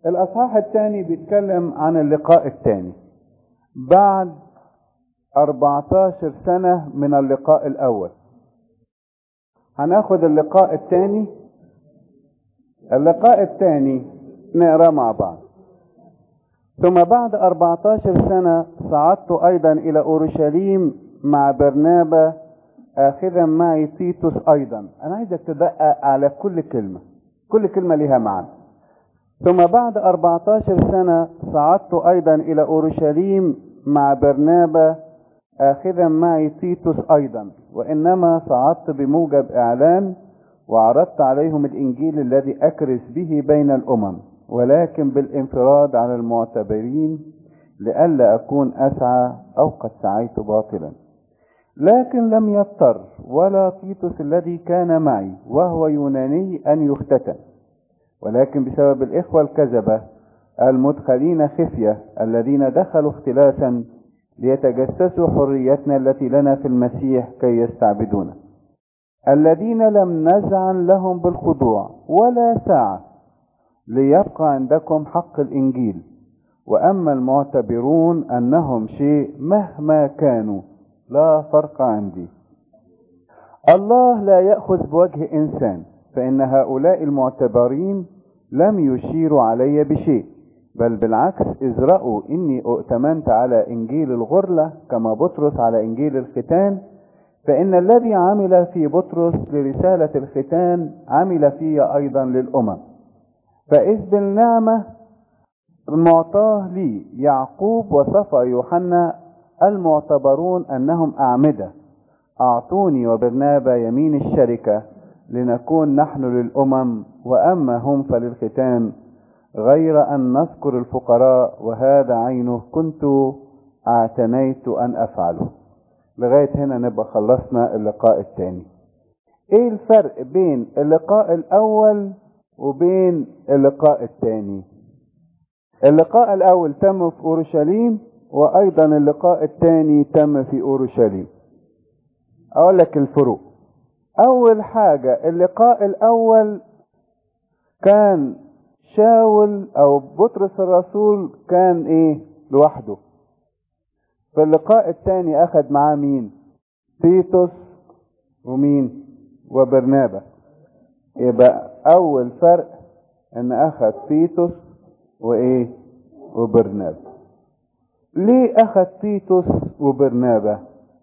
الأصحاح الثاني بيتكلم عن اللقاء الثاني بعد 14 سنة من اللقاء الأول هناخد اللقاء الثاني اللقاء الثاني نقرا مع بعض ثم بعد 14 سنة صعدت أيضا إلى أورشليم مع برنابا آخذا معي تيتوس أيضا أنا عايزك تدقق على كل كلمة كل كلمة لها معنى ثم بعد 14 سنة صعدت أيضا إلى أورشليم مع برنابا آخذا معي تيتوس أيضا وإنما صعدت بموجب إعلان وعرضت عليهم الإنجيل الذي أكرس به بين الأمم ولكن بالانفراد على المعتبرين لئلا أكون أسعى أو قد سعيت باطلا لكن لم يضطر ولا تيتوس الذي كان معي وهو يوناني أن يختتن ولكن بسبب الإخوة الكذبة المدخلين خفية الذين دخلوا اختلاسا ليتجسسوا حريتنا التي لنا في المسيح كي يستعبدونا الذين لم نزعن لهم بالخضوع ولا ساعة ليبقى عندكم حق الإنجيل وأما المعتبرون أنهم شيء مهما كانوا لا فرق عندي الله لا يأخذ بوجه إنسان فإن هؤلاء المعتبرين لم يشيروا علي بشيء بل بالعكس إذ رأوا إني أؤتمنت على إنجيل الغرلة كما بطرس على إنجيل الختان فإن الذي عمل في بطرس لرسالة الختان عمل في أيضا للأمم فإذ بالنعمة المعطاه لي يعقوب وصفى يوحنا المعتبرون أنهم أعمدة أعطوني وبرنابا يمين الشركة لنكون نحن للأمم وأما هم فللختان غير أن نذكر الفقراء وهذا عينه كنت اعتنيت أن أفعله لغاية هنا نبقى خلصنا اللقاء الثاني ايه الفرق بين اللقاء الاول وبين اللقاء الثاني اللقاء الاول تم في اورشليم وايضا اللقاء الثاني تم في اورشليم اقول لك الفروق اول حاجة اللقاء الاول كان شاول او بطرس الرسول كان ايه لوحده في اللقاء الثاني اخد معاه مين تيتوس ومين وبرنابا يبقى اول فرق ان اخد تيتوس وايه وبرنابا ليه اخد تيتوس وبرنابا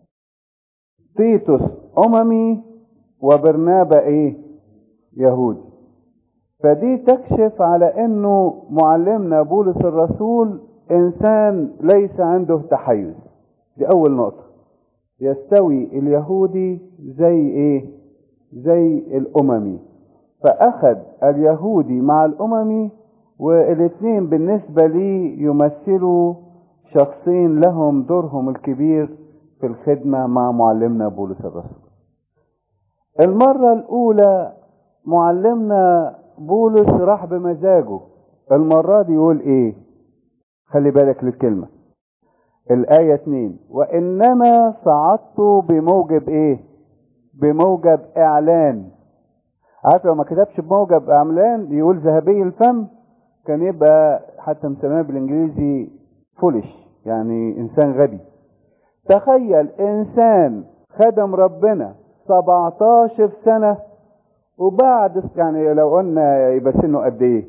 تيتوس اممي وبرنابا ايه يهودي فدي تكشف على انه معلمنا بولس الرسول انسان ليس عنده تحيز دي اول نقطة يستوي اليهودي زي ايه زي الاممي فاخذ اليهودي مع الاممي والاثنين بالنسبة لي يمثلوا شخصين لهم دورهم الكبير في الخدمة مع معلمنا بولس الرسول المرة الاولى معلمنا بولس راح بمزاجه المرة دي يقول ايه خلي بالك للكلمة الآية 2 وإنما صعدت بموجب إيه؟ بموجب إعلان عارف لو ما كتبش بموجب إعلان يقول ذهبي الفم كان يبقى حتى مسماه بالإنجليزي فولش يعني إنسان غبي تخيل إنسان خدم ربنا 17 سنة وبعد يعني لو قلنا يبقى سنه قد إيه؟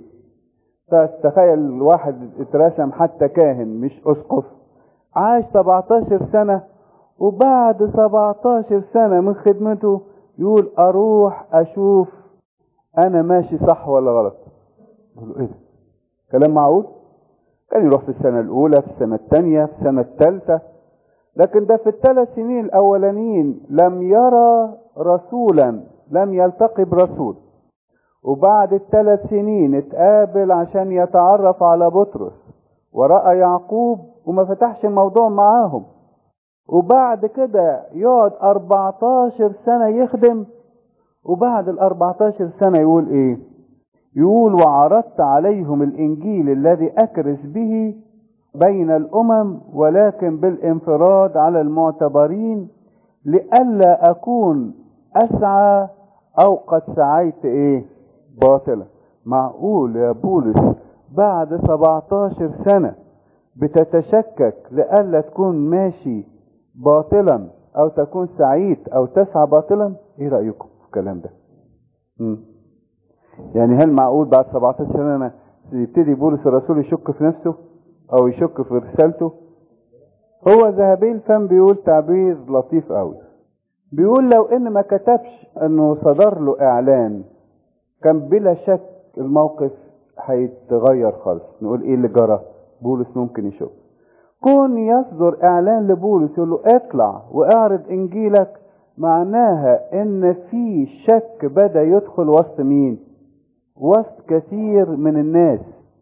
تخيل واحد اترسم حتى كاهن مش اسقف عاش 17 سنة وبعد 17 سنة من خدمته يقول اروح اشوف انا ماشي صح ولا غلط يقولوا ايه ده كلام معقول كان يروح في السنة الاولى في السنة الثانية في السنة الثالثة لكن ده في الثلاث سنين الاولانيين لم يرى رسولا لم يلتقي برسول وبعد الثلاث سنين اتقابل عشان يتعرف على بطرس ورأى يعقوب وما فتحش الموضوع معاهم وبعد كده يقعد 14 سنة يخدم وبعد ال 14 سنة يقول ايه يقول وعرضت عليهم الانجيل الذي اكرس به بين الامم ولكن بالانفراد على المعتبرين لئلا اكون اسعى او قد سعيت ايه باطلة معقول يا بولس بعد 17 سنة بتتشكك لألا تكون ماشي باطلا أو تكون سعيد أو تسعى باطلا إيه رأيكم في الكلام ده؟ مم. يعني هل معقول بعد 17 سنة يبتدي بولس الرسول يشك في نفسه أو يشك في رسالته؟ هو ذهبي الفم بيقول تعبير لطيف قوي بيقول لو ان ما كتبش انه صدر له اعلان كان بلا شك الموقف هيتغير خالص نقول ايه اللي جرى بولس ممكن يشوف كون يصدر اعلان لبولس يقول له اطلع واعرض انجيلك معناها ان في شك بدا يدخل وسط مين وسط كثير من الناس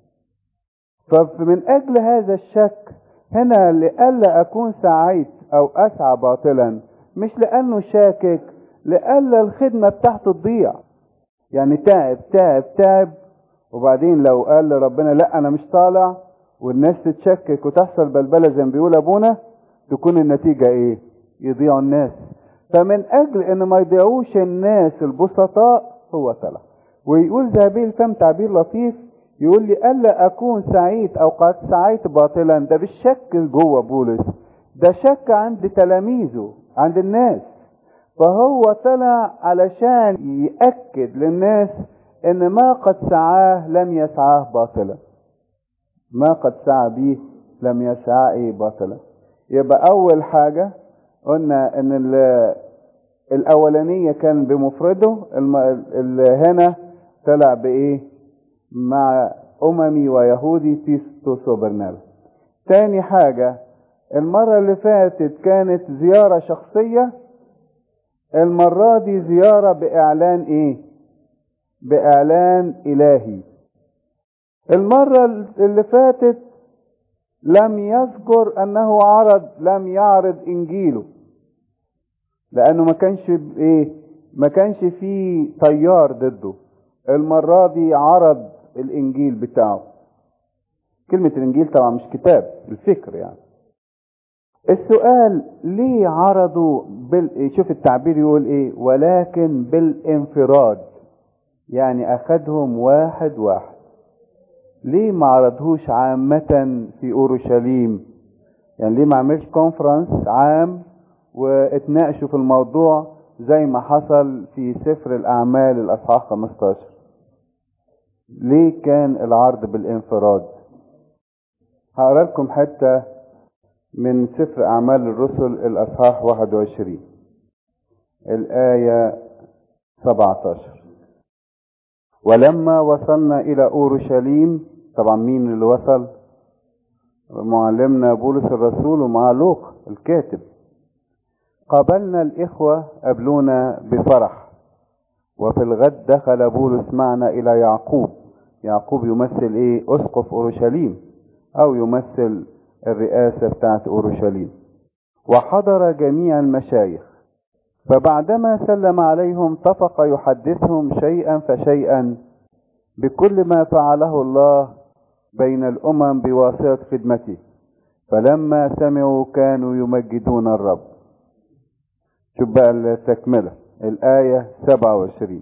فمن اجل هذا الشك هنا لئلا اكون سعيت او اسعى باطلا مش لانه شاكك لئلا الخدمه بتاعته تضيع يعني تعب تعب تعب وبعدين لو قال لربنا لا انا مش طالع والناس تتشكك وتحصل بلبله زي ما بيقول ابونا تكون النتيجه ايه يضيعوا الناس فمن اجل ان ما يضيعوش الناس البسطاء هو طلع ويقول ذهبي الفم تعبير لطيف يقول لي الا اكون سعيد او قد سعيت باطلا ده بالشك جوه بولس ده شك عند تلاميذه عند الناس فهو طلع علشان يأكد للناس ان ما قد سعاه لم يسعاه باطلا ما قد سعى به لم يسعى ايه باطلا يبقى اول حاجة قلنا ان الاولانية كان بمفرده اللي هنا طلع بايه مع اممي ويهودي تيستوس وبرنابا تاني حاجة المرة اللي فاتت كانت زيارة شخصية المرة دي زيارة بإعلان إيه؟ بإعلان إلهي. المرة اللي فاتت لم يذكر أنه عرض لم يعرض إنجيله. لأنه ما كانش إيه؟ ما كانش فيه طيار ضده. المرة دي عرض الإنجيل بتاعه. كلمة الإنجيل طبعا مش كتاب، الفكر يعني. السؤال ليه عرضوا بال... شوف التعبير يقول ايه ولكن بالانفراد يعني اخدهم واحد واحد ليه ما عرضهوش عامة في اورشليم يعني ليه ما عملش كونفرنس عام واتناقشوا في الموضوع زي ما حصل في سفر الاعمال الاصحاح 15 ليه كان العرض بالانفراد هقرا لكم حته من سفر أعمال الرسل الأصحاح 21 الآية 17 ولما وصلنا إلى أورشليم طبعا مين اللي وصل معلمنا بولس الرسول ومع لوق الكاتب قابلنا الإخوة قابلونا بفرح وفي الغد دخل بولس معنا إلى يعقوب يعقوب يمثل إيه أسقف أورشليم أو يمثل الرئاسة بتاعت أورشليم وحضر جميع المشايخ فبعدما سلم عليهم طفق يحدثهم شيئا فشيئا بكل ما فعله الله بين الأمم بواسطة خدمته فلما سمعوا كانوا يمجدون الرب شوف بقى التكملة الآية 27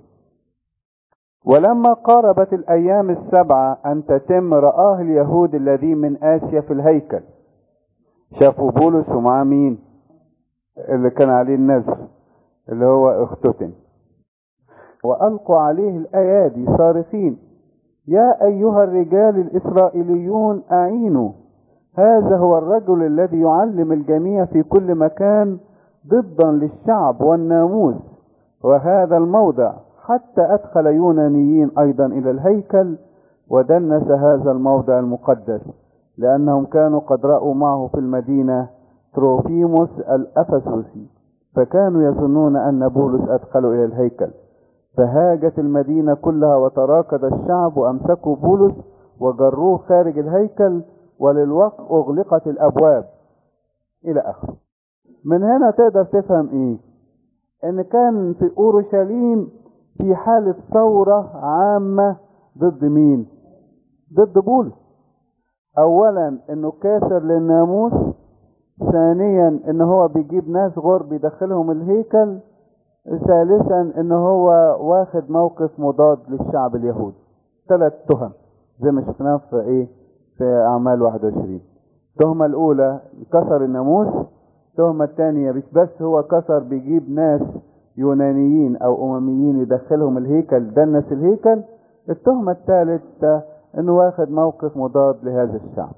ولما قاربت الأيام السبعة أن تتم رآه اليهود الذين من آسيا في الهيكل شافوا بولس ومعاه مين اللي كان عليه النذر اللي هو اختتن وألقوا عليه الأيادي صارخين يا أيها الرجال الإسرائيليون أعينوا هذا هو الرجل الذي يعلم الجميع في كل مكان ضدا للشعب والناموس وهذا الموضع حتى أدخل يونانيين أيضا إلى الهيكل ودنس هذا الموضع المقدس لأنهم كانوا قد رأوا معه في المدينة تروفيموس الأفسوسي فكانوا يظنون أن بولس أدخلوا إلى الهيكل فهاجت المدينة كلها وتراكد الشعب وأمسكوا بولس وجروه خارج الهيكل وللوقت أغلقت الأبواب إلى آخره من هنا تقدر تفهم إيه إن كان في أورشليم في حالة ثورة عامة ضد مين ضد بولس اولا انه كاسر للناموس ثانيا ان هو بيجيب ناس غرب يدخلهم الهيكل ثالثا ان هو واخد موقف مضاد للشعب اليهودي ثلاث تهم زي ما شفناه في ايه في اعمال 21 التهمة الاولى كسر الناموس التهمة الثانية مش بس هو كسر بيجيب ناس يونانيين او امميين يدخلهم الهيكل دنس الهيكل التهمة الثالثة انه واخد موقف مضاد لهذا الشعب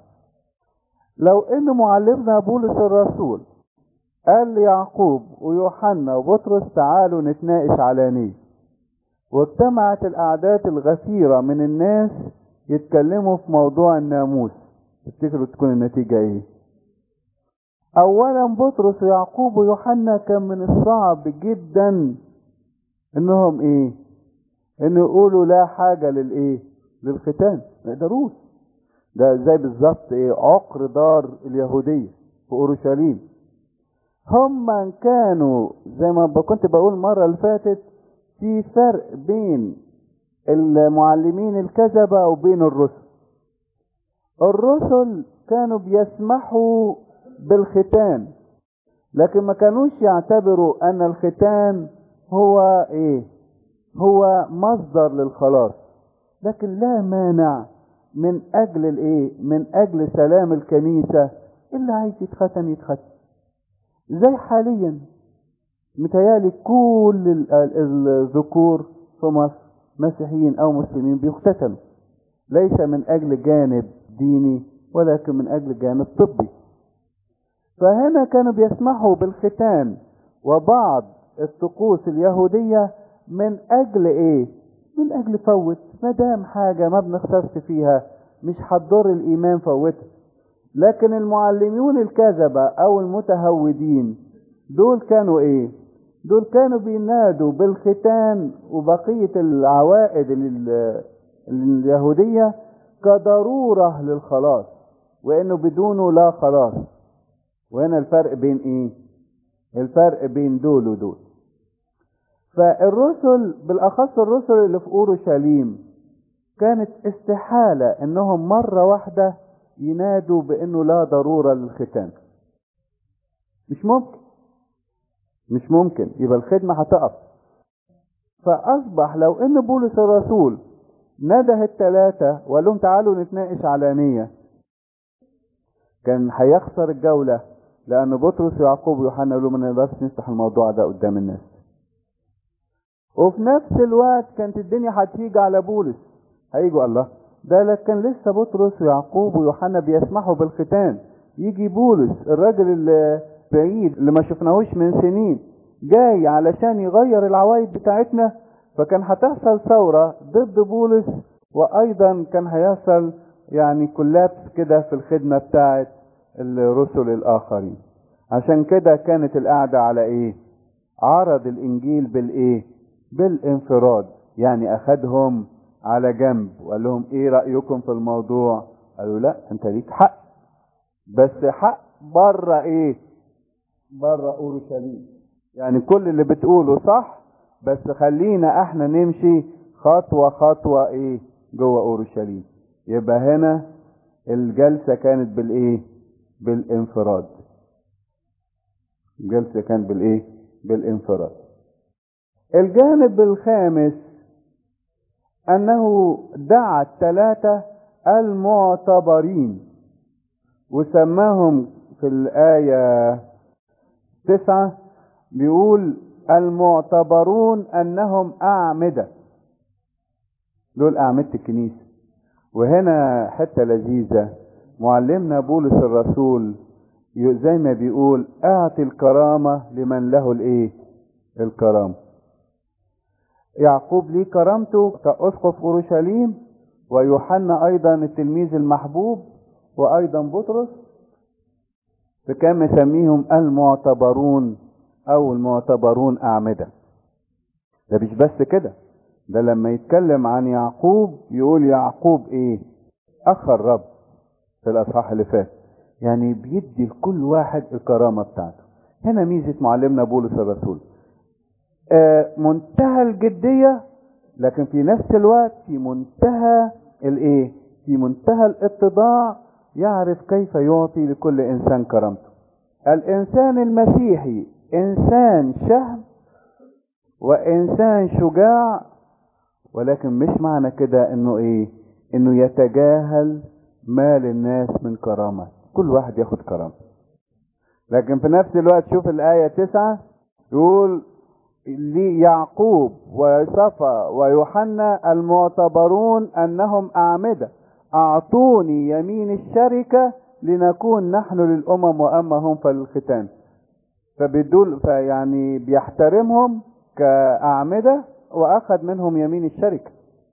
لو ان معلمنا بولس الرسول قال ليعقوب ويوحنا وبطرس تعالوا نتناقش علانية واجتمعت الاعداد الغفيرة من الناس يتكلموا في موضوع الناموس تفتكروا تكون النتيجة ايه اولا بطرس ويعقوب ويوحنا كان من الصعب جدا انهم ايه ان يقولوا لا حاجة للايه للختان ما يقدروش ده زي بالظبط ايه عقر دار اليهودية في اورشليم هم كانوا زي ما كنت بقول المرة اللي فاتت في فرق بين المعلمين الكذبة وبين الرسل الرسل كانوا بيسمحوا بالختان لكن ما كانوش يعتبروا ان الختان هو ايه هو مصدر للخلاص لكن لا مانع من اجل الايه من اجل سلام الكنيسة اللي عايز يتختن يتختن زي حاليا متهيألي كل الذكور في مصر مسيحيين او مسلمين بيختتنوا ليس من اجل جانب ديني ولكن من اجل جانب طبي فهنا كانوا بيسمحوا بالختان وبعض الطقوس اليهودية من اجل ايه من اجل فوت ما دام حاجة ما بنخسرش فيها مش هتضر الايمان فوتها لكن المعلمون الكذبة او المتهودين دول كانوا ايه دول كانوا بينادوا بالختان وبقية العوائد اليهودية كضرورة للخلاص وانه بدونه لا خلاص وهنا الفرق بين ايه الفرق بين دول ودول فالرسل بالاخص الرسل اللي في اورشليم كانت استحالة انهم مرة واحدة ينادوا بانه لا ضرورة للختان مش ممكن مش ممكن يبقى الخدمة هتقف فاصبح لو ان بولس الرسول نده الثلاثة وقال لهم تعالوا نتناقش علانية كان هيخسر الجولة لأن بطرس ويعقوب ويوحنا قالوا ما نقدرش نفتح الموضوع ده قدام الناس. وفي نفس الوقت كانت الدنيا هتيجي على بولس هيجوا الله ده لك كان لسه بطرس ويعقوب ويوحنا بيسمحوا بالختان يجي بولس الراجل البعيد اللي ما شفناهوش من سنين جاي علشان يغير العوايد بتاعتنا فكان هتحصل ثورة ضد بولس وأيضا كان هيحصل يعني كولابس كده في الخدمة بتاعت الرسل الآخرين عشان كده كانت القعدة على إيه؟ عرض الإنجيل بالإيه؟ بالانفراد يعني أخدهم على جنب وقال لهم إيه رأيكم في الموضوع؟ قالوا لا أنت ليك حق بس حق بره إيه؟ بره أورشليم يعني كل اللي بتقوله صح بس خلينا احنا نمشي خطوة خطوة ايه جوه اورشليم يبقى هنا الجلسة كانت بالايه بالانفراد الجلسة كانت بالايه بالانفراد الجانب الخامس انه دعا الثلاثة المعتبرين وسماهم في الآية تسعة بيقول المعتبرون انهم اعمدة دول اعمدة الكنيسة وهنا حتة لذيذة معلمنا بولس الرسول زي ما بيقول اعطي الكرامة لمن له الايه الكرامة يعقوب ليه كرامته كأسقف اورشليم ويوحنا ايضا التلميذ المحبوب وايضا بطرس فكان مسميهم المعتبرون او المعتبرون اعمده ده مش بس كده ده لما يتكلم عن يعقوب يقول يعقوب ايه اخ الرب في الاصحاح اللي فات يعني بيدي لكل واحد الكرامة بتاعته هنا ميزة معلمنا بولس الرسول آه منتهى الجدية لكن في نفس الوقت في منتهى الايه في منتهى الاتضاع يعرف كيف يعطي لكل انسان كرامته الانسان المسيحي انسان شهم وانسان شجاع ولكن مش معنى كده انه ايه انه يتجاهل ما للناس من كرامة كل واحد ياخد كرامة لكن في نفس الوقت شوف الآية تسعة يقول ليعقوب وصفا ويوحنا المعتبرون أنهم أعمدة أعطوني يمين الشركة لنكون نحن للأمم وأما هم فللختان فبيدول يعني بيحترمهم كأعمدة وأخذ منهم يمين الشركة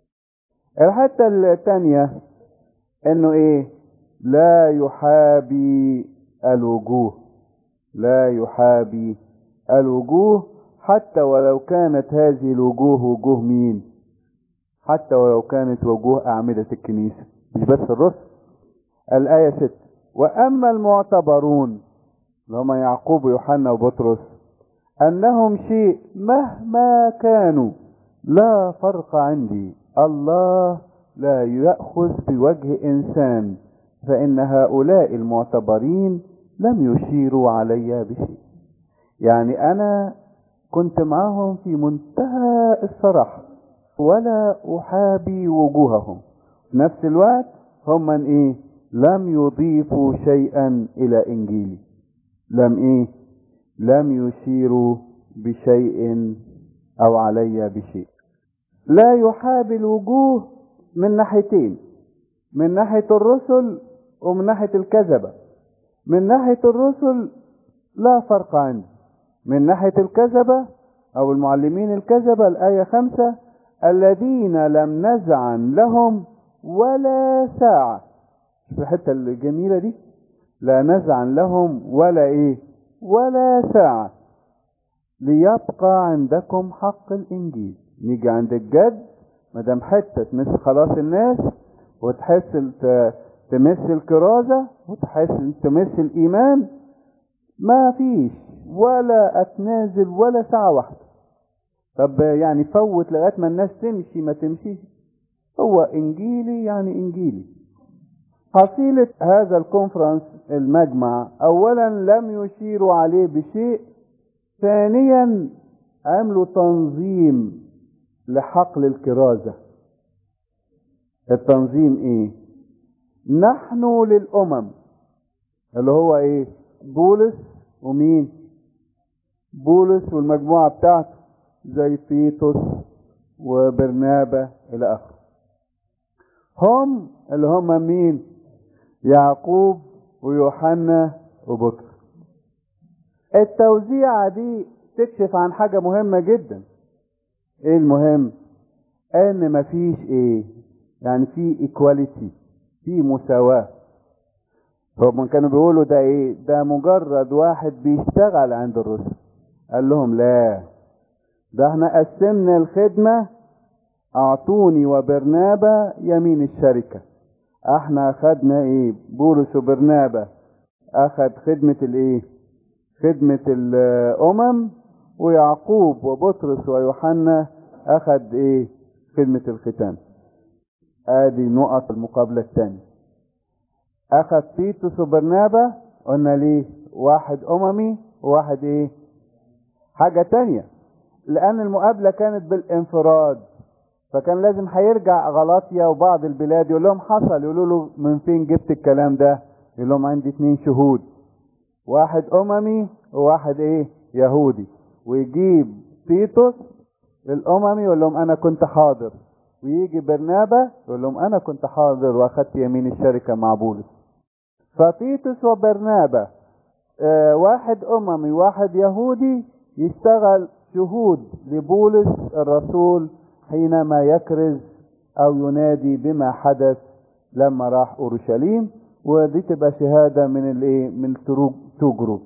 الحتة الثانية انه ايه لا يحابي الوجوه لا يحابي الوجوه حتى ولو كانت هذه الوجوه وجوه مين حتى ولو كانت وجوه أعمدة الكنيسة مش بس الرسل الآية 6 وأما المعتبرون اللي هم يعقوب ويوحنا وبطرس أنهم شيء مهما كانوا لا فرق عندي الله لا يأخذ بوجه إنسان فإن هؤلاء المعتبرين لم يشيروا علي بشيء يعني أنا كنت معهم في منتهى الصراحة ولا أحابي وجوههم في نفس الوقت هم من إيه لم يضيفوا شيئا إلى إنجيلي لم إيه لم يشيروا بشيء أو علي بشيء لا يحابي الوجوه من ناحيتين من ناحية الرسل ومن ناحية الكذبة من ناحية الرسل لا فرق عندي من ناحية الكذبة أو المعلمين الكذبة الآية خمسة الذين لم نزعن لهم ولا ساعة في الحتة الجميلة دي لا نزعن لهم ولا إيه ولا ساعة ليبقى عندكم حق الإنجيل نيجي عند الجد مدام حته تمس خلاص الناس وتحس تمس الكرازه وتحس تمس الايمان ما فيش ولا اتنازل ولا ساعه واحده طب يعني فوت لغايه ما الناس تمشي ما تمشيش هو انجيلي يعني انجيلي حصيلة هذا الكونفرنس المجمع اولا لم يشيروا عليه بشيء ثانيا عملوا تنظيم لحقل الكرازة التنظيم ايه نحن للأمم اللي هو ايه بولس ومين بولس والمجموعة بتاعته زي تيتوس وبرنابا الى اخره هم اللي هم مين يعقوب ويوحنا وبطرس التوزيعة دي تكشف عن حاجة مهمة جدا ايه المهم ان مفيش ايه يعني في ايكواليتي في مساواة هم كانوا بيقولوا ده ايه ده مجرد واحد بيشتغل عند الرسل قال لهم لا ده احنا قسمنا الخدمة اعطوني وبرنابا يمين الشركة احنا اخدنا ايه بولس وبرنابا اخد خدمة الايه خدمة الامم ويعقوب وبطرس ويوحنا اخد ايه خدمة الختان ادي نقط المقابلة الثانية اخد تيتوس وبرنابا قلنا ليه واحد اممي وواحد ايه حاجة تانية لان المقابلة كانت بالانفراد فكان لازم هيرجع غلاطيا وبعض البلاد يقول لهم حصل يقولوا له من فين جبت الكلام ده يقول لهم عندي اتنين شهود واحد اممي وواحد ايه يهودي ويجيب تيتوس الاممي يقول لهم انا كنت حاضر ويجي برنابا يقول لهم انا كنت حاضر واخدت يمين الشركه مع بولس فتيتوس وبرنابا آه واحد اممي واحد يهودي يشتغل شهود لبولس الرسول حينما يكرز او ينادي بما حدث لما راح اورشليم ودي تبقى شهاده من الايه من تو جروب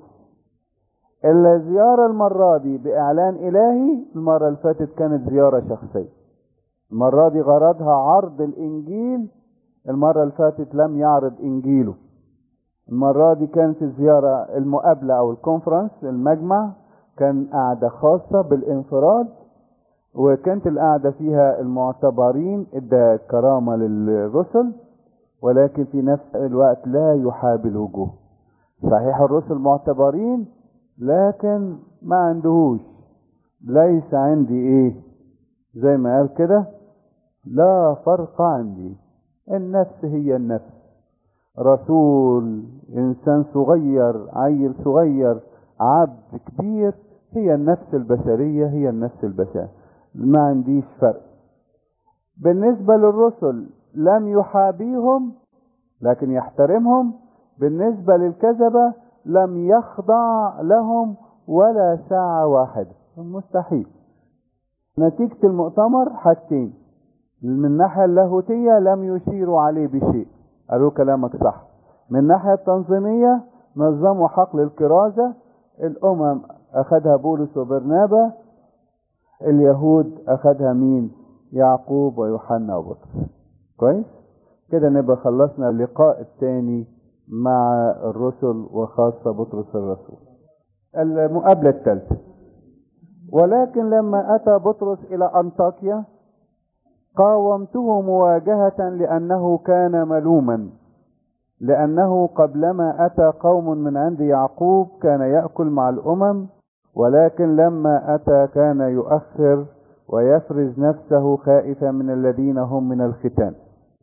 الزيارة المرة دي بإعلان إلهي المرة اللي فاتت كانت زيارة شخصية المرة دي غرضها عرض الإنجيل المرة اللي فاتت لم يعرض إنجيله المرة دي كانت الزيارة المقابلة أو الكونفرنس المجمع كان قعدة خاصة بالانفراد وكانت القعدة فيها المعتبرين ادى كرامة للرسل ولكن في نفس الوقت لا يحابي الوجوه صحيح الرسل معتبرين لكن ما عندهوش ليس عندي ايه زي ما قال كده لا فرق عندي النفس هي النفس رسول انسان صغير عيل صغير عبد كبير هي النفس البشرية هي النفس البشرية ما عنديش فرق بالنسبة للرسل لم يحابيهم لكن يحترمهم بالنسبة للكذبة لم يخضع لهم ولا ساعة واحدة مستحيل نتيجة المؤتمر حاجتين من الناحية اللاهوتية لم يشيروا عليه بشيء قالوا كلامك صح من الناحية التنظيمية نظموا حقل الكرازة الأمم أخذها بولس وبرنابا اليهود أخذها مين يعقوب ويوحنا وبطرس كويس كده نبقى خلصنا اللقاء الثاني مع الرسل وخاصة بطرس الرسول المقابلة الثالثة ولكن لما أتى بطرس إلى أنطاكيا قاومته مواجهة لأنه كان ملوما لأنه قبلما أتى قوم من عند يعقوب كان يأكل مع الأمم ولكن لما أتى كان يؤخر ويفرز نفسه خائفا من الذين هم من الختان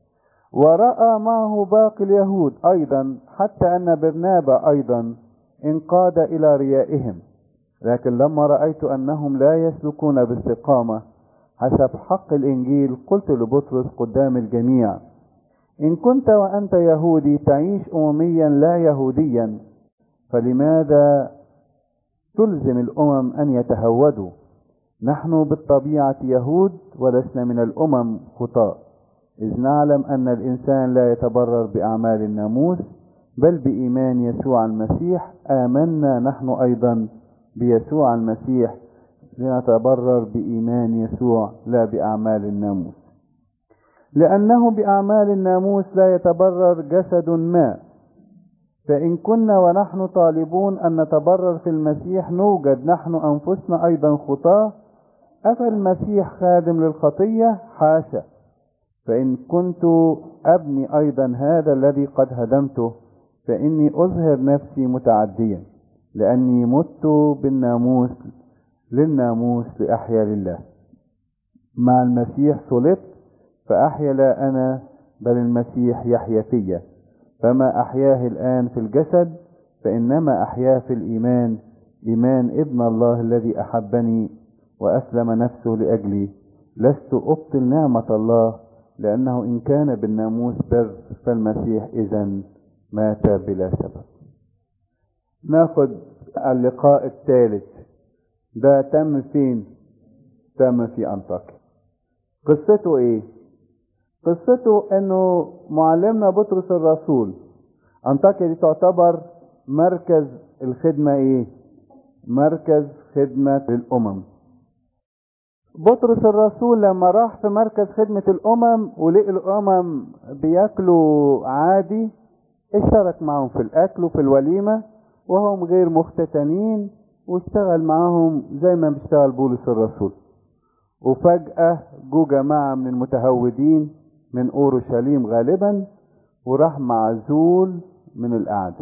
ورأى معه باقي اليهود أيضا حتى أن برنابا أيضا انقاد إلى ريائهم لكن لما رأيت أنهم لا يسلكون باستقامة حسب حق الإنجيل قلت لبطرس قدام الجميع إن كنت وأنت يهودي تعيش أمميا لا يهوديا فلماذا تلزم الأمم أن يتهودوا نحن بالطبيعة يهود ولسنا من الأمم خطاء إذ نعلم أن الإنسان لا يتبرر بأعمال الناموس بل بإيمان يسوع المسيح آمنا نحن أيضا بيسوع المسيح لنتبرر بإيمان يسوع لا بأعمال الناموس لأنه بأعمال الناموس لا يتبرر جسد ما فإن كنا ونحن طالبون أن نتبرر في المسيح نوجد نحن أنفسنا أيضا خطاة أفالمسيح خادم للخطية حاشا فإن كنت أبني أيضا هذا الذي قد هدمته فإني أظهر نفسي متعديا لأني مت بالناموس للناموس لأحيا لله مع المسيح صلبت فأحيا لا أنا بل المسيح يحيا فيا فما أحياه الآن في الجسد فإنما أحياه في الإيمان إيمان ابن الله الذي أحبني وأسلم نفسه لأجلي لست أبطل نعمة الله لأنه إن كان بالناموس بر فالمسيح إذا مات بلا سبب ناخد اللقاء الثالث ده تم فين تم في أنطاكيا قصته ايه قصته انه معلمنا بطرس الرسول انطاكيا دي تعتبر مركز الخدمة ايه مركز خدمة الامم بطرس الرسول لما راح في مركز خدمة الامم ولقي الامم بياكلوا عادي اشترك معهم في الاكل وفي الوليمة وهم غير مختتنين واشتغل معاهم زي ما بيشتغل بولس الرسول وفجأة جو جماعة من المتهودين من أورشليم غالبا وراح معزول من القعدة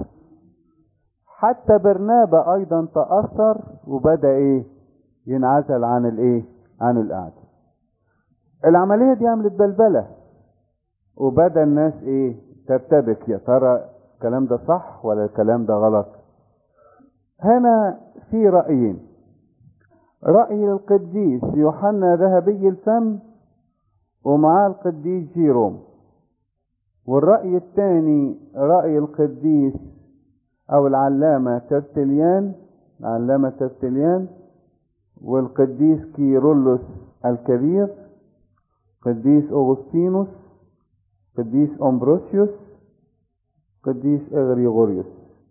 حتى برنابا أيضا تأثر وبدأ إيه ينعزل عن الإيه عن القعدة العملية دي عملت بلبلة وبدأ الناس إيه ترتبك يا ترى الكلام ده صح ولا الكلام ده غلط هنا في رأيين رأي القديس يوحنا ذهبي الفم ومعاه القديس جيروم والرأي الثاني رأي القديس أو العلامة ترتليان العلامة ترتليان والقديس كيرلس الكبير قديس أغسطينوس قديس أمبروسيوس قديس إغريغوريوس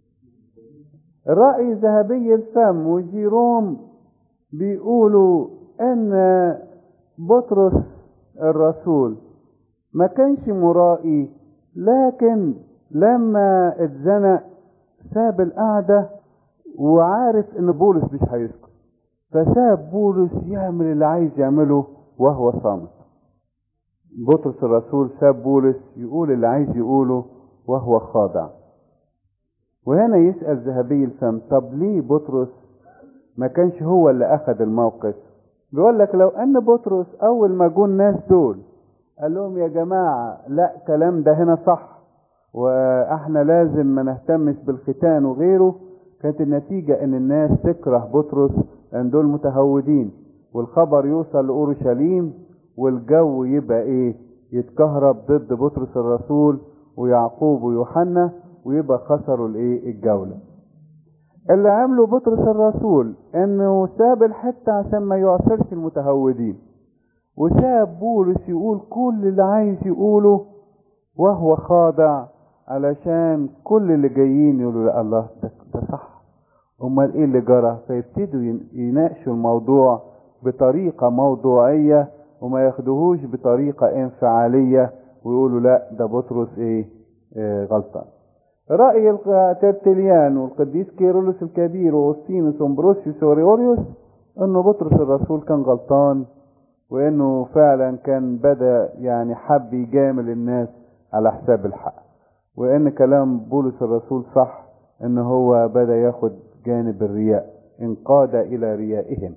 الرأي ذهبي الفم وجيروم بيقولوا ان بطرس الرسول ما كانش مرائي لكن لما اتزنق ساب القعدة وعارف ان بولس مش هيسكت فساب بولس يعمل اللي عايز يعمله وهو صامت بطرس الرسول ساب بولس يقول اللي عايز يقوله وهو خاضع وهنا يسأل ذهبي الفم طب ليه بطرس ما كانش هو اللي أخذ الموقف بيقول لك لو أن بطرس أول ما جو الناس دول قال لهم يا جماعة لا كلام ده هنا صح واحنا لازم ما نهتمش بالختان وغيره كانت النتيجة ان الناس تكره بطرس لان دول متهودين والخبر يوصل لأورشليم والجو يبقى ايه يتكهرب ضد بطرس الرسول ويعقوب ويوحنا ويبقى خسروا الايه الجولة اللي عمله بطرس الرسول انه ساب الحتة عشان ما يعصرش المتهودين وساب بولس يقول كل اللي عايز يقوله وهو خاضع علشان كل اللي جايين يقولوا لا الله ده, ده صح امال ايه اللي جرى فيبتدوا يناقشوا الموضوع بطريقة موضوعية وما ياخدوهوش بطريقة انفعالية ويقولوا لا ده بطرس ايه, إيه غلطان رأي ترتليان والقديس كيرلس الكبير وأوسطينوس ومبروسيوس وريوريوس انه بطرس الرسول كان غلطان وانه فعلا كان بدا يعني حب يجامل الناس على حساب الحق وان كلام بولس الرسول صح ان هو بدا ياخد جانب الرياء انقاد الى ريائهم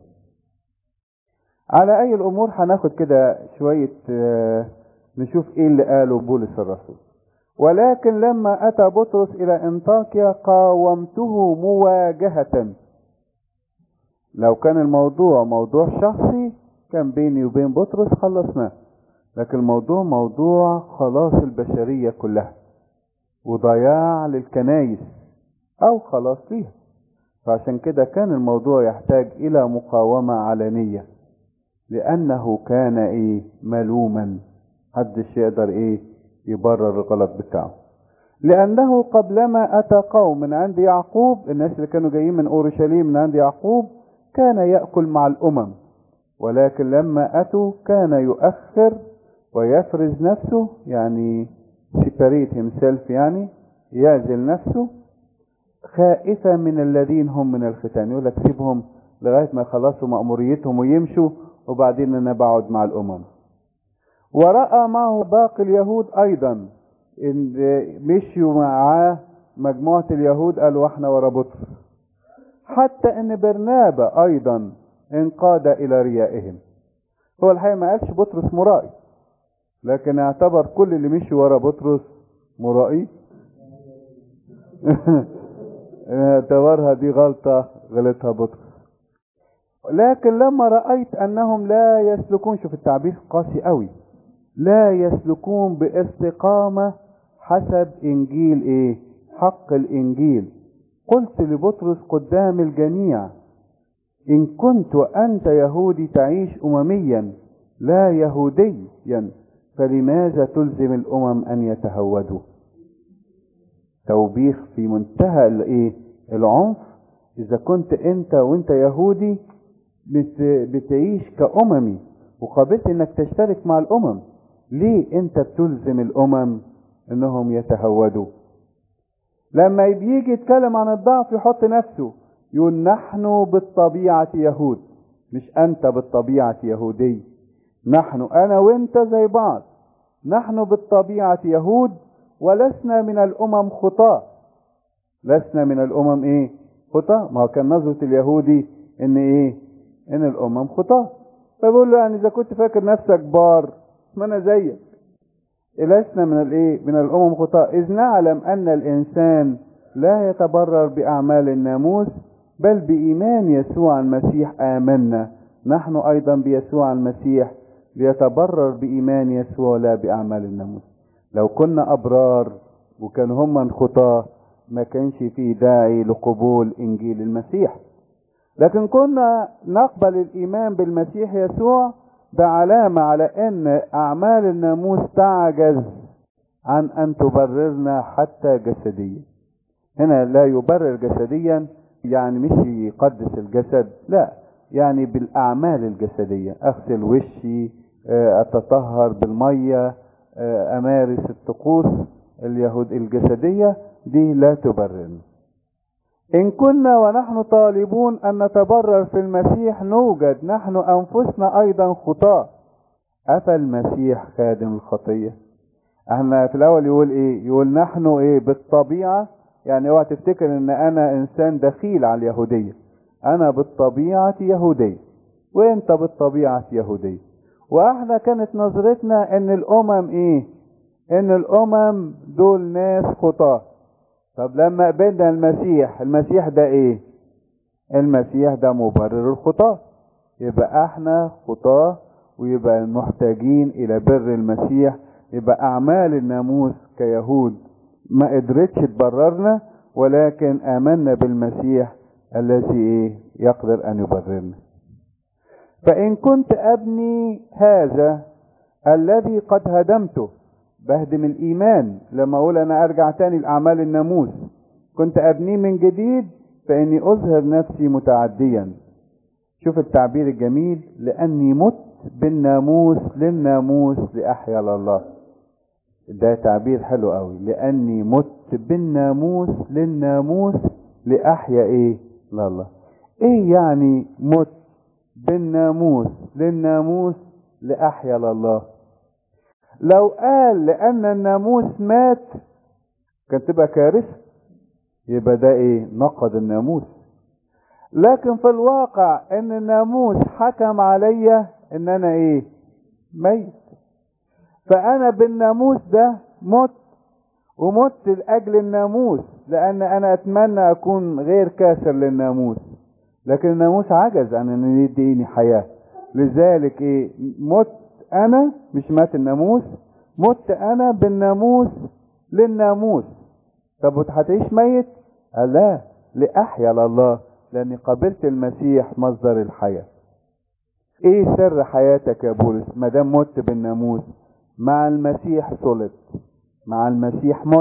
على اي الامور هناخد كده شوية نشوف ايه اللي قاله بولس الرسول ولكن لما اتى بطرس الى انطاكيا قاومته مواجهة لو كان الموضوع موضوع شخصي كان بيني وبين بطرس خلصناه لكن الموضوع موضوع خلاص البشرية كلها وضياع للكنايس او خلاص ليها فعشان كده كان الموضوع يحتاج الى مقاومة علنية لانه كان ايه ملوما محدش يقدر ايه يبرر الغلط بتاعه لانه قبلما اتى قوم من عند يعقوب الناس اللي كانوا جايين من اورشليم من عند يعقوب كان ياكل مع الامم ولكن لما اتوا كان يؤخر ويفرز نفسه يعني separate himself يعني يعزل نفسه خائفا من الذين هم من الختان يقول لك سيبهم لغايه ما يخلصوا مأموريتهم ويمشوا وبعدين انا بقعد مع الامم ورأى معه باقي اليهود ايضا ان مشيوا معاه مجموعة اليهود قالوا احنا ورا بطرس حتى ان برنابا ايضا انقاد الى ريائهم هو الحقيقة ما قالش بطرس مرائي لكن اعتبر كل اللي مشي ورا بطرس مرائي اعتبرها دي غلطة غلطها بطرس لكن لما رأيت أنهم لا يسلكون شوف التعبير قاسي قوي لا يسلكون باستقامة حسب إنجيل إيه حق الإنجيل قلت لبطرس قدام الجميع إن كنت أنت يهودي تعيش أمميا لا يهوديا فلماذا تلزم الأمم أن يتهودوا توبيخ في منتهى الايه العنف اذا كنت انت وانت يهودي بت بتعيش كأممي وقابلت انك تشترك مع الامم ليه انت بتلزم الامم انهم يتهودوا لما بيجي يتكلم عن الضعف يحط نفسه يقول نحن بالطبيعة يهود مش انت بالطبيعة يهودي نحن انا وانت زي بعض نحن بالطبيعة يهود ولسنا من الامم خطاة لسنا من الامم ايه خطاة ما هو كان نظرة اليهودي ان ايه ان الامم خطاة فبقول له يعني اذا كنت فاكر نفسك بار ما انا زيك لسنا من الايه من الامم خطاة اذ نعلم ان الانسان لا يتبرر باعمال الناموس بل بايمان يسوع المسيح امنا نحن ايضا بيسوع المسيح ليتبرر بايمان يسوع لا باعمال الناموس لو كنا ابرار وكان هم خطاه ما كانش فيه داعي لقبول انجيل المسيح لكن كنا نقبل الايمان بالمسيح يسوع بعلامة على ان اعمال الناموس تعجز عن ان تبررنا حتى جسديا هنا لا يبرر جسديا يعني مش يقدس الجسد لا يعني بالاعمال الجسدية اغسل وشي اتطهر بالمية امارس الطقوس اليهود الجسدية دي لا تبررنا إن كنا ونحن طالبون أن نتبرر في المسيح نوجد نحن أنفسنا أيضا خطاة أفى المسيح خادم الخطية احنا في الأول يقول إيه يقول نحن إيه بالطبيعة يعني اوعى تفتكر إن أنا إنسان دخيل على اليهودية أنا بالطبيعة يهودي وأنت بالطبيعة يهودي واحنا كانت نظرتنا ان الامم ايه ان الامم دول ناس خطاه طب لما قبلنا المسيح المسيح ده ايه المسيح ده مبرر الخطاه يبقى احنا خطاه ويبقى محتاجين الى بر المسيح يبقى اعمال الناموس كيهود ما قدرتش تبررنا ولكن امنا بالمسيح الذي ايه يقدر ان يبررنا فان كنت ابني هذا الذي قد هدمته بهدم الايمان لما اقول انا ارجع تاني لاعمال الناموس كنت ابنيه من جديد فاني اظهر نفسي متعديا شوف التعبير الجميل لاني مت بالناموس للناموس لاحيا لله ده تعبير حلو قوي لاني مت بالناموس للناموس لاحيا ايه لله ايه يعني مت بالناموس للناموس لاحيا لله لو قال لان الناموس مات كانت تبقى كارثه يبقى ده ايه نقض الناموس لكن في الواقع ان الناموس حكم عليا ان انا ايه ميت فانا بالناموس ده مت ومت لاجل الناموس لان انا اتمنى اكون غير كاسر للناموس لكن الناموس عجز عن ان يديني حياه لذلك ايه مت انا مش مات الناموس مت انا بالناموس للناموس طب هتعيش ميت قال لا لاحيا لله لاني قبلت المسيح مصدر الحياه ايه سر حياتك يا بولس ما دام مت بالناموس مع المسيح صلت مع المسيح مت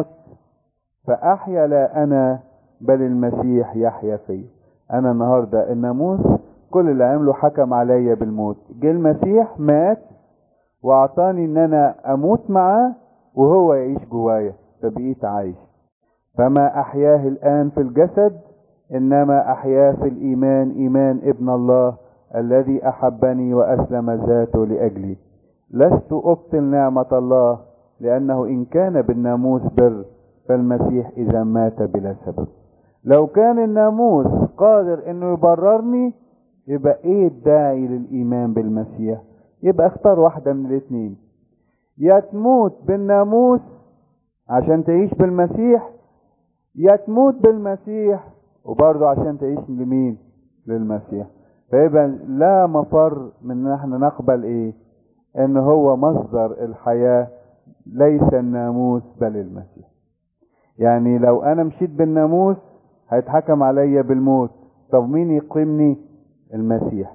فاحيا لا انا بل المسيح يحيا فيا انا النهارده الناموس كل اللي عمله حكم عليا بالموت جه المسيح مات واعطاني ان انا اموت معاه وهو يعيش جوايا فبقيت عايش فما احياه الان في الجسد انما احياه في الايمان ايمان ابن الله الذي احبني واسلم ذاته لاجلي لست ابطل نعمه الله لانه ان كان بالناموس بر فالمسيح اذا مات بلا سبب لو كان الناموس قادر انه يبررني يبقى ايه الداعي للايمان بالمسيح يبقى اختار واحده من الاثنين يا تموت بالناموس عشان تعيش بالمسيح يا تموت بالمسيح وبرضه عشان تعيش لمين للمسيح فيبقى لا مفر من ان احنا نقبل ايه ان هو مصدر الحياة ليس الناموس بل المسيح يعني لو انا مشيت بالناموس هيتحكم عليا بالموت طب مين يقيمني المسيح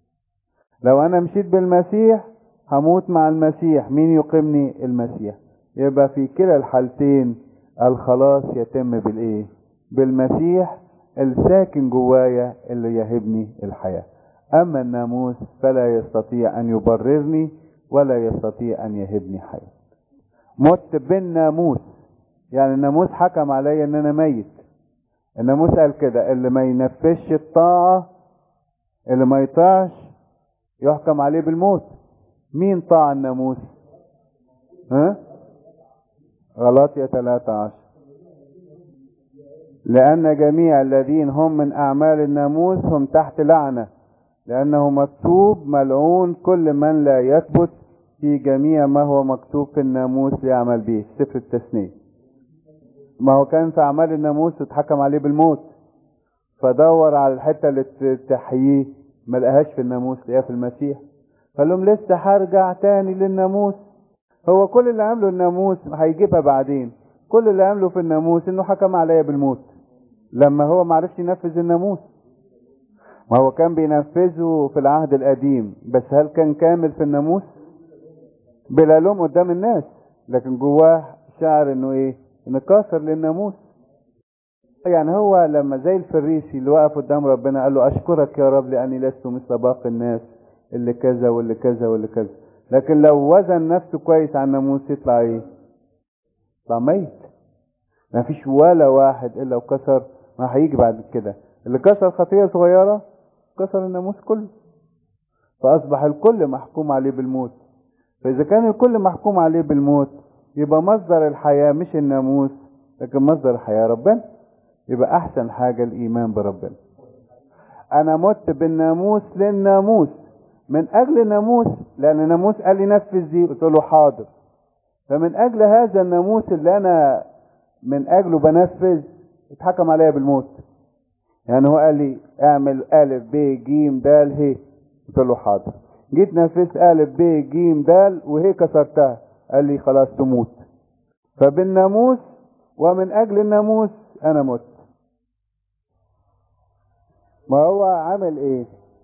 لو انا مشيت بالمسيح هموت مع المسيح مين يقيمني المسيح يبقى في كلا الحالتين الخلاص يتم بالايه بالمسيح الساكن جوايا اللي يهبني الحياة اما الناموس فلا يستطيع ان يبررني ولا يستطيع ان يهبني حياة مت بالناموس يعني الناموس حكم عليا ان انا ميت الناموس قال كده اللي ما ينفذش الطاعة اللي ما يطاعش يحكم عليه بالموت مين طاع الناموس ها غلاطية 13 لأن جميع الذين هم من أعمال الناموس هم تحت لعنة لأنه مكتوب ملعون كل من لا يثبت في جميع ما هو مكتوب في الناموس ليعمل به سفر التثنية ما هو كان في أعمال الناموس اتحكم عليه بالموت فدور على الحتة اللي تحييه ما لقاهاش في الناموس لقاها في المسيح قال لهم لسه هرجع تاني للناموس هو كل اللي عمله الناموس هيجيبها بعدين كل اللي عمله في الناموس انه حكم عليا بالموت لما هو معرفش ينفذ الناموس ما هو كان بينفذه في العهد القديم بس هل كان كامل في الناموس بلا لوم قدام الناس لكن جواه شعر انه ايه انه كافر للناموس يعني هو لما زي الفريسي اللي وقف قدام ربنا قال له اشكرك يا رب لاني لست مثل باقي الناس اللي كذا واللي كذا واللي كذا لكن لو وزن نفسه كويس على الناموس يطلع ايه يطلع ميت ما فيش ولا واحد الا وكسر ما هيجي بعد كده اللي كسر خطيه صغيره كسر الناموس كله فاصبح الكل محكوم عليه بالموت فاذا كان الكل محكوم عليه بالموت يبقى مصدر الحياه مش الناموس لكن مصدر الحياه ربنا يبقى احسن حاجه الايمان بربنا انا مت بالناموس للناموس من اجل ناموس لان ناموس قال لي نفذ دي قلت له حاضر فمن اجل هذا الناموس اللي انا من اجله بنفذ اتحكم عليا بالموت يعني هو قال لي اعمل الف ب ج د ه قلت له حاضر جيت نفذت الف ب ج د وهي كسرتها قال لي خلاص تموت فبالناموس ومن اجل الناموس انا مت ما هو عمل ايه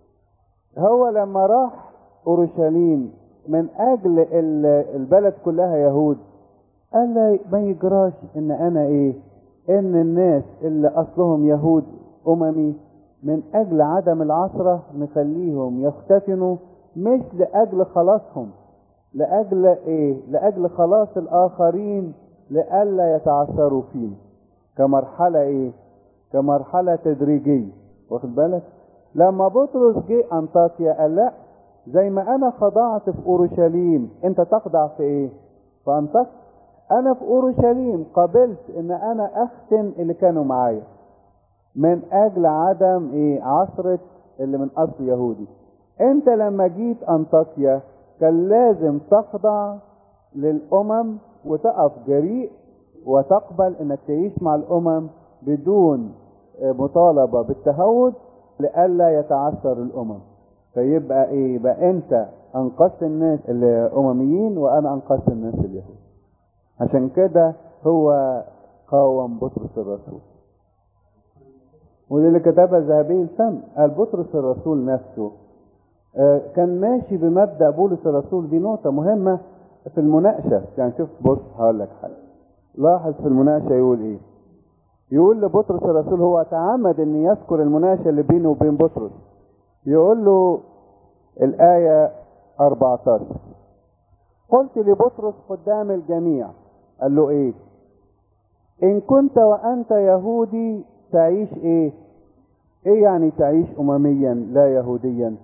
هو لما راح اورشليم من اجل البلد كلها يهود قال لي ما يجراش ان انا ايه ان الناس اللي اصلهم يهود اممي من اجل عدم العثرة نخليهم يختتنوا مش لاجل خلاصهم لاجل ايه لاجل خلاص الاخرين لئلا يتعثروا فيه كمرحلة ايه كمرحلة تدريجية واخد بالك لما بطرس جه انطاكيا قال لا زي ما انا خضعت في اورشليم انت تخضع في ايه في انطاكيا انا في اورشليم قبلت ان انا اختن اللي كانوا معايا من اجل عدم ايه عصرة اللي من اصل يهودي انت لما جيت انطاكيا كان لازم تخضع للامم وتقف جريء وتقبل انك تعيش مع الامم بدون مطالبة بالتهود لئلا يتعثر الامم فيبقى ايه يبقى انت انقذت الناس الامميين وانا انقذت الناس اليهود عشان كده هو قاوم بطرس الرسول ودي اللي كتبها ذهبي الفم قال بطرس الرسول نفسه كان ماشي بمبدا بولس الرسول دي نقطه مهمه في المناقشه يعني شوف بص هقول لك حاجه لاحظ في المناقشه يقول ايه يقول لبطرس الرسول هو تعمد ان يذكر المناقشه اللي بينه وبين بطرس يقول له الايه 14 قلت لبطرس قدام الجميع قال له ايه ان كنت وانت يهودي تعيش ايه ايه يعني تعيش امميا لا يهوديا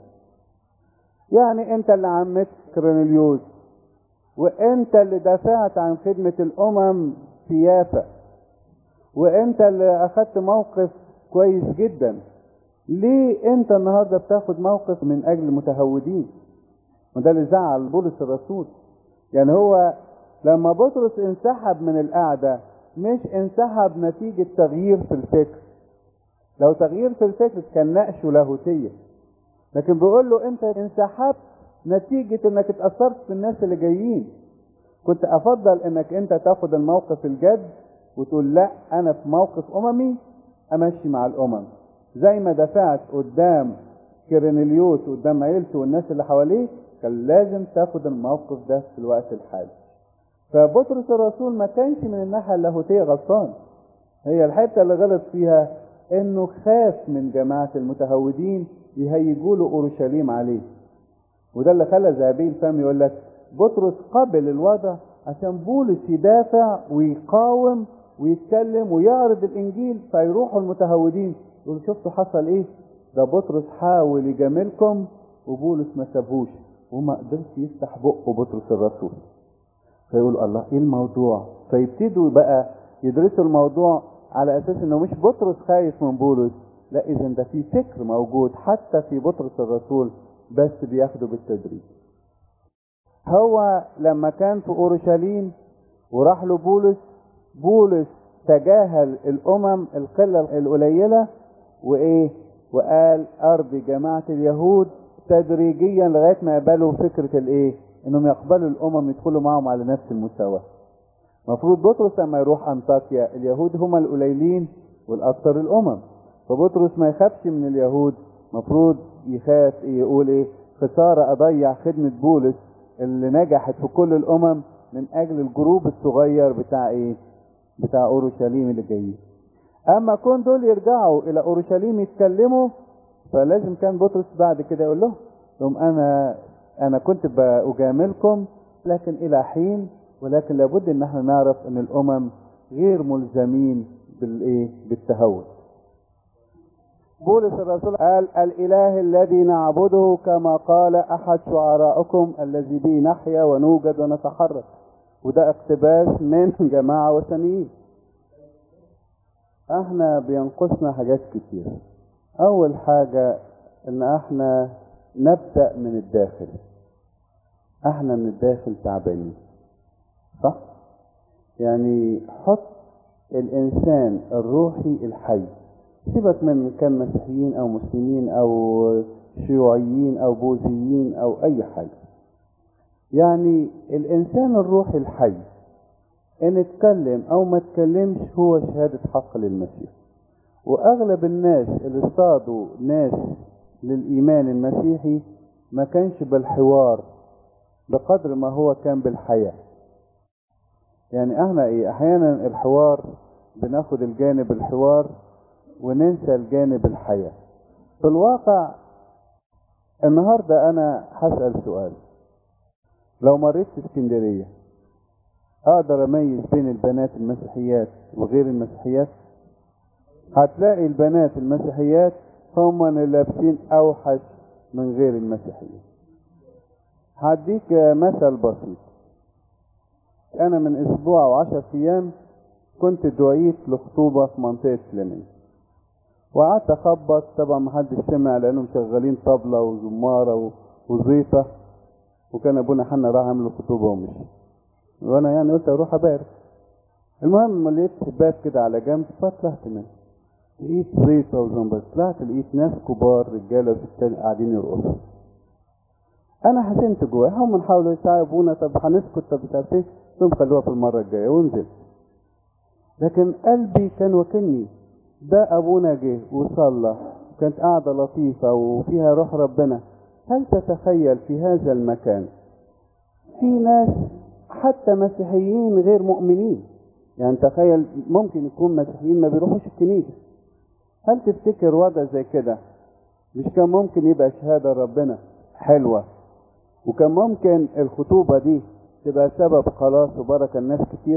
يعني انت اللي عمت كرنليوس وانت اللي دافعت عن خدمة الامم في يافا وانت اللي اخدت موقف كويس جدا ليه انت النهارده بتاخد موقف من اجل المتهودين وده اللي زعل بولس الرسول يعني هو لما بطرس انسحب من القعده مش انسحب نتيجه تغيير في الفكر لو تغيير في الفكر كان نقش لاهوتيه لكن بيقول له انت انسحبت نتيجه انك اتاثرت في الناس اللي جايين كنت افضل انك انت تاخد الموقف الجد وتقول لا انا في موقف اممي امشي مع الامم زي ما دفعت قدام كيرنليوس قدام عيلته والناس اللي حواليه كان لازم تاخد الموقف ده في الوقت الحالي فبطرس الرسول ما كانش من الناحيه اللاهوتيه غلطان هي الحته اللي غلط فيها انه خاف من جماعه المتهودين يهيجوا له اورشليم عليه وده اللي خلى ذهبي الفم يقول لك بطرس قبل الوضع عشان بولس يدافع ويقاوم ويتكلم ويعرض الانجيل فيروحوا المتهودين يقولوا شفتوا حصل ايه ده بطرس حاول يجاملكم وبولس ما سابهوش وما قدرش يفتح بقه بطرس الرسول فيقولوا الله ايه الموضوع فيبتدوا بقى يدرسوا الموضوع على اساس انه مش بطرس خايف من بولس لا اذا ده في فكر موجود حتى في بطرس الرسول بس بياخده بالتدريج هو لما كان في اورشليم وراح له بولس بولس تجاهل الامم القله القليله وايه وقال ارض جماعه اليهود تدريجيا لغايه ما يقبلوا فكره الايه انهم يقبلوا الامم يدخلوا معهم على نفس المستوى المفروض بطرس لما يروح انطاكيا اليهود هم القليلين والاكثر الامم فبطرس ما يخافش من اليهود مفروض يخاف إيه يقول ايه خساره اضيع خدمه بولس اللي نجحت في كل الامم من اجل الجروب الصغير بتاع ايه بتاع اورشليم اللي جايين اما كون دول يرجعوا الى اورشليم يتكلموا فلازم كان بطرس بعد كده يقول لهم لهم انا انا كنت باجاملكم لكن الى حين ولكن لابد ان احنا نعرف ان الامم غير ملزمين بالايه بالتهود بولس الرسول قال الاله الذي نعبده كما قال احد شعرائكم الذي به نحيا ونوجد ونتحرك وده اقتباس من جماعه وثنيين احنا بينقصنا حاجات كتير اول حاجه ان احنا نبدأ من الداخل احنا من الداخل تعبانين صح يعني حط الانسان الروحي الحي سيبك من كان مسيحيين او مسلمين او شيوعيين او بوذيين او اي حاجه يعني الانسان الروحي الحي ان اتكلم او ما اتكلمش هو شهاده حق للمسيح واغلب الناس اللي اصطادوا ناس للايمان المسيحي ما كانش بالحوار بقدر ما هو كان بالحياه يعني احنا ايه احيانا الحوار بناخد الجانب الحوار وننسى الجانب الحياة في الواقع النهاردة انا هسأل سؤال لو مريت في اسكندرية اقدر اميز بين البنات المسيحيات وغير المسيحيات هتلاقي البنات المسيحيات هم اللي لابسين اوحش من غير المسيحيين هديك مثل بسيط انا من اسبوع او عشر ايام كنت دعيت لخطوبة في منطقة سليمان وقعدت اخبط طبعا محدش سمع لانهم شغالين طبلة وزمارة وزيطة وكان ابونا حنا راح عمل خطوبة ومشي وانا يعني قلت اروح ابارك المهم لقيت باب كده على جنب فطلعت منه لقيت زيطة وزمبر طلعت لقيت ناس كبار رجالة وستات قاعدين يرقصوا انا حزنت جوايا هم من حاولوا يساعدونا طب هنسكت طب مش عارف ايه ثم خلوها في المرة الجاية ونزلت لكن قلبي كان وكلني ده ابونا جه وصلى كانت قاعدة لطيفة وفيها روح ربنا هل تتخيل في هذا المكان في ناس حتى مسيحيين غير مؤمنين يعني تخيل ممكن يكون مسيحيين ما بيروحوش الكنيسة هل تفتكر وضع زي كده مش كان ممكن يبقى شهادة ربنا حلوة وكان ممكن الخطوبة دي تبقى سبب خلاص وبركة الناس كتير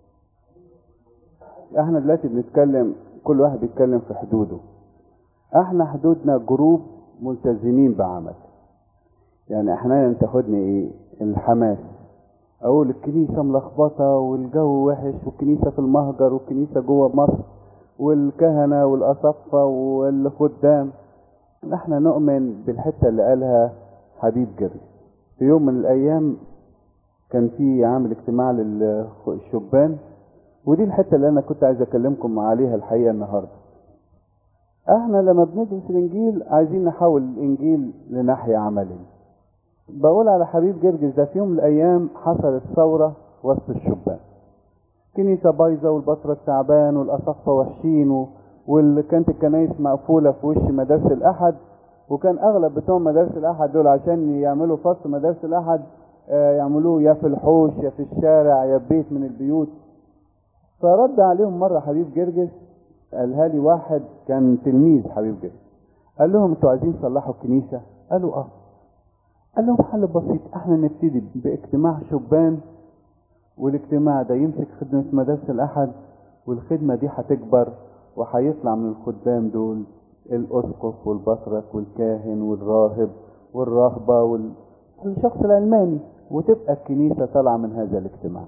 احنا دلوقتي بنتكلم كل واحد بيتكلم في حدوده احنا حدودنا جروب ملتزمين بعمل يعني احيانا تاخدني ايه الحماس اقول الكنيسه ملخبطه والجو وحش والكنيسه في المهجر والكنيسه جوه مصر والكهنه والاصفه والخدام احنا نؤمن بالحته اللي قالها حبيب جري في يوم من الايام كان في عامل اجتماع للشبان ودي الحته اللي انا كنت عايز اكلمكم عليها الحقيقه النهارده احنا لما بندرس الانجيل عايزين نحول الانجيل لناحيه عمليه بقول على حبيب جرجس ده في يوم من الايام حصلت ثوره وسط الشبان كنيسه بايظه والبطرة تعبان والاصفه وحشين وكانت الكنايس مقفوله في وش مدارس الاحد وكان اغلب بتوع مدارس الاحد دول عشان يعملوا فصل مدارس الاحد يعملوه يا في الحوش يا في الشارع يا في بيت من البيوت فرد عليهم مره حبيب جرجس قالها لي واحد كان تلميذ حبيب جرجس قال لهم انتوا عايزين تصلحوا الكنيسه قالوا اه قال لهم حل بسيط احنا نبتدي باجتماع شبان والاجتماع ده يمسك خدمة مدارس الأحد والخدمة دي هتكبر وهيطلع من الخدام دول الأسقف والبطرك والكاهن والراهب والراهبة والشخص العلماني وتبقى الكنيسة طالعة من هذا الاجتماع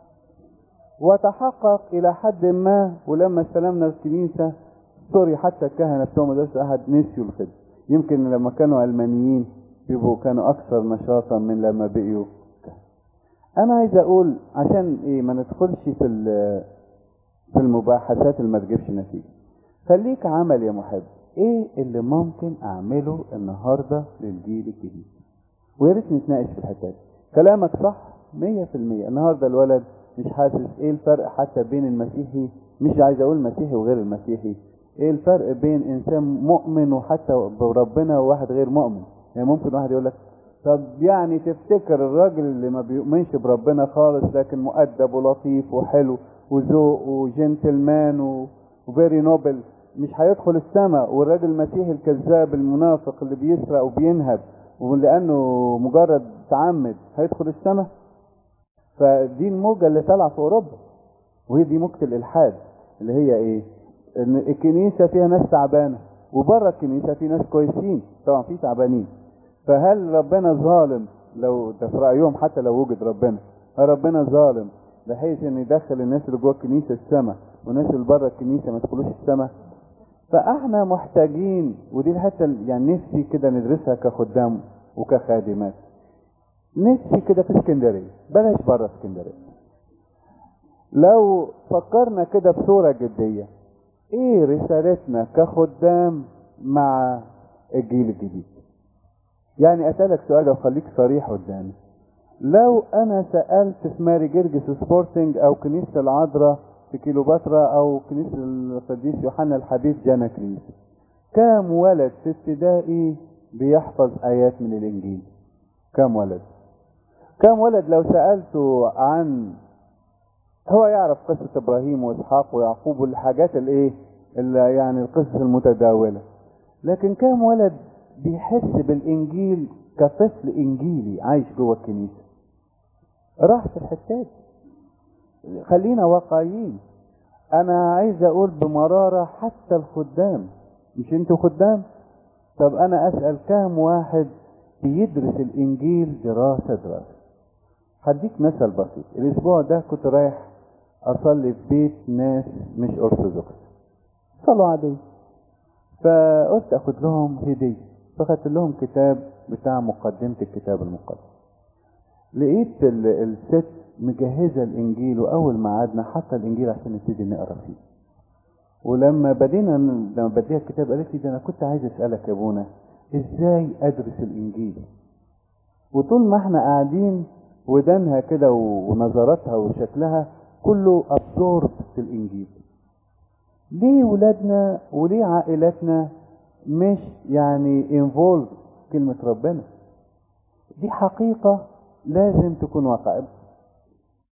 وتحقق إلى حد ما ولما استلمنا الكنيسة سوري حتى الكهنة بتوع مدارس الأحد نسيوا الخدمة يمكن لما كانوا علمانيين بيبقوا كانوا أكثر نشاطا من لما بقيوا أنا عايز أقول عشان إيه ما ندخلش في في المباحثات اللي ما تجيبش نتيجة خليك عمل يا محب إيه اللي ممكن أعمله النهاردة للجيل الجديد ويا ريت نتناقش في الحتة دي كلامك صح مية في المية النهاردة الولد مش حاسس ايه الفرق حتى بين المسيحي مش عايز اقول مسيحي وغير المسيحي ايه الفرق بين انسان مؤمن وحتى بربنا وواحد غير مؤمن يعني ممكن واحد يقول لك طب يعني تفتكر الراجل اللي ما بيؤمنش بربنا خالص لكن مؤدب ولطيف وحلو وذوق وجنتلمان وفيري نوبل مش هيدخل السماء والراجل المسيحي الكذاب المنافق اللي بيسرق وبينهب ولانه مجرد تعمد هيدخل السماء فدي الموجه اللي طالعه في اوروبا وهي دي موجه الالحاد اللي هي ايه ان الكنيسه فيها ناس تعبانه وبره الكنيسه في ناس كويسين طبعا في تعبانين فهل ربنا ظالم لو ده في رايهم حتى لو وجد ربنا هل ربنا ظالم بحيث ان يدخل الناس اللي جوه الكنيسه السماء والناس اللي بره الكنيسه ما يدخلوش السماء فاحنا محتاجين ودي الحته اللي يعني نفسي كده ندرسها كخدام وكخادمات نفسي كده في اسكندريه بلاش بره اسكندريه لو فكرنا كده بصوره جديه ايه رسالتنا كخدام مع الجيل الجديد يعني اسالك سؤال وخليك صريح قدامي لو انا سالت في ماري جرجس سبورتنج او كنيسه العذراء في كيلوباترا او كنيسه القديس يوحنا الحبيب جانا كريس كام ولد في ابتدائي بيحفظ ايات من الانجيل كام ولد كام ولد لو سالته عن هو يعرف قصه ابراهيم واسحاق ويعقوب والحاجات الايه اللي يعني القصص المتداوله لكن كام ولد بيحس بالانجيل كطفل انجيلي عايش جوه الكنيسه راح في الحتات خلينا واقعيين انا عايز اقول بمرارة حتى الخدام مش انتوا خدام طب انا اسأل كام واحد بيدرس الانجيل دراسة دراسة هديك مثل بسيط الاسبوع ده كنت رايح اصلي في بيت ناس مش ارثوذكس صلوا عادية فقلت اخد لهم هدية فخدت لهم كتاب بتاع مقدمة الكتاب المقدس لقيت الست مجهزة الإنجيل وأول ما قعدنا حتى الإنجيل عشان نبتدي نقرا فيه. ولما بدينا لما بديها الكتاب قالت لي ده أنا كنت عايز أسألك يا أبونا إزاي أدرس الإنجيل؟ وطول ما إحنا قاعدين ودانها كده ونظراتها وشكلها كله أبزورب في الإنجيل. ليه ولادنا وليه عائلاتنا مش يعني انفولد كلمة ربنا؟ دي حقيقة لازم تكون واقع